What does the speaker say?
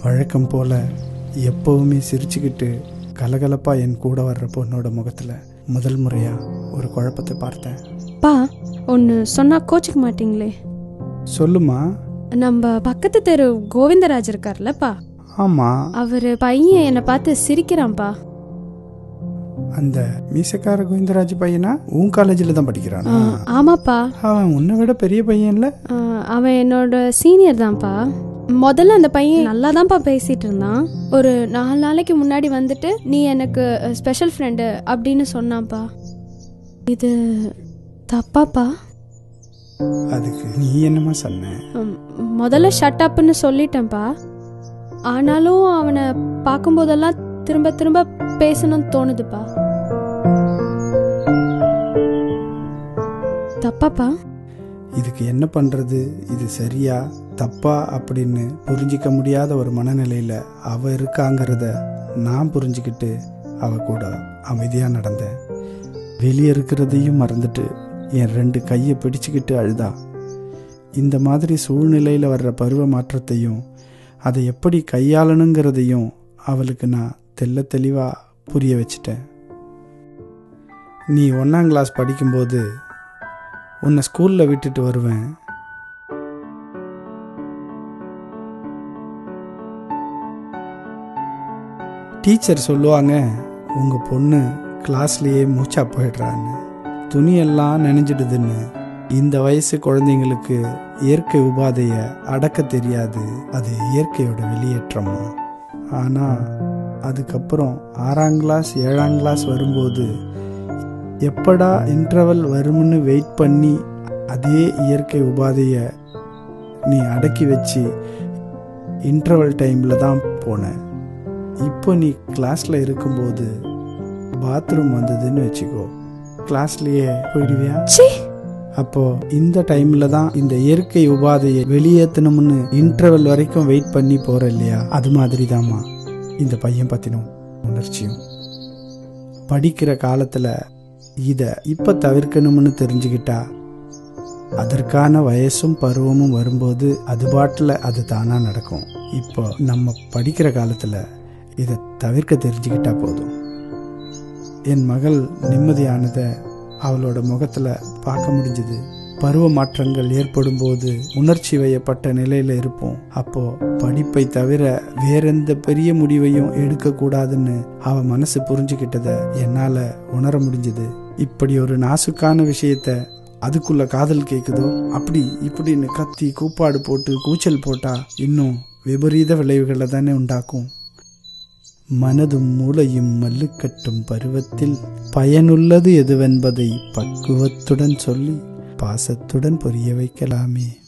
வழக்கம் போல எப்பவுமே சிரிச்சுக்கிட்டு கலகலப்பா என் கூட வர்ற பொண்ணோட முகத்துல முதல் முறையா ஒரு குழப்பத்தை பார்த்தேன் பா ஒன்று சொன்னால் கோச்சிக்க மாட்டீங்களே சொல்லுமா நம்ம பக்கத்து தெரு கோவிந்தராஜ் இருக்கார்லப்பா ஆமா அவர் பையன் என்னை பார்த்து சிரிக்கிறான்ப்பா அந்த மீசக்கார கோவிந்தராஜ் பையனா உன் காலேஜில் தான் படிக்கிறானா ஆ, ஆமாப்பா அவன் உன்னை விட பெரிய பையன்ல ஆ, அவன் என்னோட சீனியர் தான்ப்பா முதல்ல அந்த பையன் நல்லா தான்ப்பா பேசிட்டு இருந்தான் ஒரு நாலு நாளைக்கு முன்னாடி வந்துட்டு நீ எனக்கு ஸ்பெஷல் ஃப்ரெண்டு அப்படின்னு சொன்னான்ப்பா இது தப்பாப்பா அதுக்கு நீ என்னமா சொன்ன ம், முதல்ல ஷட் அப்னு சொல்லிட்டேன்ப்பா ஆனாலும் அவனை பார்க்கும்போதெல்லாம் திரும்ப திரும்ப பேசணும்னு தோணுதுப்பா தப்பாப்பா இதுக்கு என்ன பண்றது இது சரியா தப்பா அப்படின்னு புரிஞ்சிக்க முடியாத ஒரு மனநிலையில அவ இருக்காங்கிறத நான் புரிஞ்சுக்கிட்டு அவ கூட அமைதியா நடந்தேன் வெளியே இருக்கிறதையும் மறந்துட்டு என் ரெண்டு கையை பிடிச்சுக்கிட்டு அழுதா இந்த மாதிரி சூழ்நிலையில் வர்ற பருவ மாற்றத்தையும் அதை எப்படி கையாளணுங்கிறதையும் அவளுக்கு நான் தெள்ள தெளிவா புரிய வச்சிட்டேன் நீ ஒன்றாம் கிளாஸ் படிக்கும்போது உன்னை ஸ்கூலில் விட்டுட்டு வருவேன் டீச்சர் சொல்லுவாங்க உங்கள் பொண்ணு கிளாஸ்லேயே மூச்சா போயிடுறான்னு துணியெல்லாம் நனைஞ்சிடுதுன்னு இந்த வயசு குழந்தைங்களுக்கு இயற்கை உபாதையை அடக்க தெரியாது அது இயற்கையோட வெளியேற்றமா ஆனால் அதுக்கப்புறம் ஆறாம் கிளாஸ் ஏழாம் கிளாஸ் வரும்போது எப்படா இன்டர்வல் வரும்னு வெயிட் பண்ணி அதே இயற்கை உபாதையை நீ அடக்கி வச்சு இன்டர்வல் டைமில் தான் போன இப்போ நீ கிளாஸில் இருக்கும்போது பாத்ரூம் வந்ததுன்னு வச்சுக்கோ கிளாஸ்லேயே போயிடுவியா ச்சீ அப்போ இந்த டைம்ல தான் இந்த இயற்கை உபாதையை வெளியேற்றணும்னு இன்டர்வல் வரைக்கும் வெயிட் பண்ணி போற இல்லையா அது மாதிரி தாம்மா இந்த பையன் பத்தினும் உணர்ச்சியும் படிக்கிற காலத்துல இத இப்ப தவிர்க்கணும்னு தெரிஞ்சுக்கிட்டா அதற்கான வயசும் பருவமும் வரும்போது அது பாட்டில் அது தானா நடக்கும் இப்போ நம்ம படிக்கிற காலத்துல இதை தவிர்க்க தெரிஞ்சுக்கிட்டா போதும் என் மகள் நிம்மதியானதை அவளோட முகத்துல பார்க்க முடிஞ்சது பருவ மாற்றங்கள் ஏற்படும் போது உணர்ச்சி வயப்பட்ட நிலையில இருப்போம் அப்போ படிப்பை தவிர வேறெந்த பெரிய முடிவையும் எடுக்க கூடாதுன்னு அவ மனசு புரிஞ்சுக்கிட்டத என்னால உணர முடிஞ்சது இப்படி ஒரு நாசுக்கான விஷயத்த அதுக்குள்ள காதல் கேக்குதோ அப்படி இப்படின்னு கத்தி கூப்பாடு போட்டு கூச்சல் போட்டா இன்னும் விபரீத விளைவுகளை தானே உண்டாக்கும் மனதும் மூளையும் மல்லுக்கட்டும் பருவத்தில் பயனுள்ளது எதுவென்பதை பக்குவத்துடன் சொல்லி பாசத்துடன் புரிய வைக்கலாமே